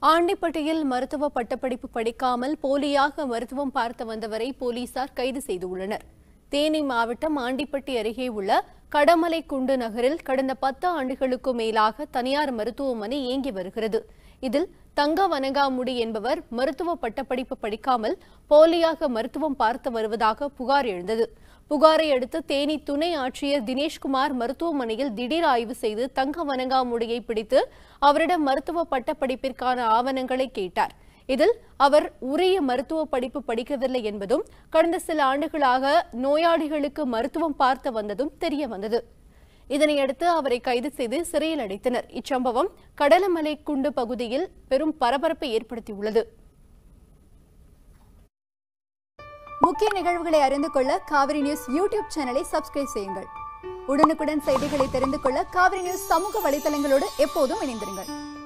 ஆண்டிப்பட்டியில் மருத்துவ பட்டப்படிப்பு படிக்காமல் போலியாக மருத்துவம் பார்த்து வந்தவரை போலீசார் கைது செய்துள்ளனர் தேனி மாவட்டம் ஆண்டிப்பட்டி அருகே உள்ள கடமலை குண்டு நகரில் கடந்த பத்து ஆண்டுகளுக்கும் மேலாக தனியார் மருத்துவமனை இயங்கி வருகிறது இதில் தங்க வனகாமுடி என்பவர் மருத்துவ பட்டப்படிப்பு படிக்காமல் போலியாக மருத்துவம் பார்த்து வருவதாக புகார் எழுந்தது புகாரை அடுத்து தேனி துணை ஆட்சியர் தினேஷ்குமார் மருத்துவமனையில் திடீர் ஆய்வு செய்து தங்க வணங்காமுடியை பிடித்து அவரிடம் மருத்துவ பட்டப்படிப்பிற்கான ஆவணங்களை கேட்டார் இதில் அவர் உரிய மருத்துவ படிப்பு படிக்கவில்லை என்பதும் கடந்த சில ஆண்டுகளாக நோயாளிகளுக்கு மருத்துவம் பார்த்து வந்ததும் தெரிய வந்தது இதனையடுத்து அவரை கைது செய்து சிறையில் அடைத்தனர் இச்சம்பவம் கடலமலை குண்டு பகுதியில் பெரும் பரபரப்பை ஏற்படுத்தியுள்ளது முக்கிய நிகழ்வுகளை அறிந்து கொள்ள காவிரி நியூஸ் யூடியூப் சேனலை சப்ஸ்கிரைப் செய்யுங்கள் உடனுக்குடன் செய்திகளை தெரிந்து கொள்ள காவிரி நியூஸ் சமூக வலைதளங்களோடு எப்போதும் இணைந்திருங்கள்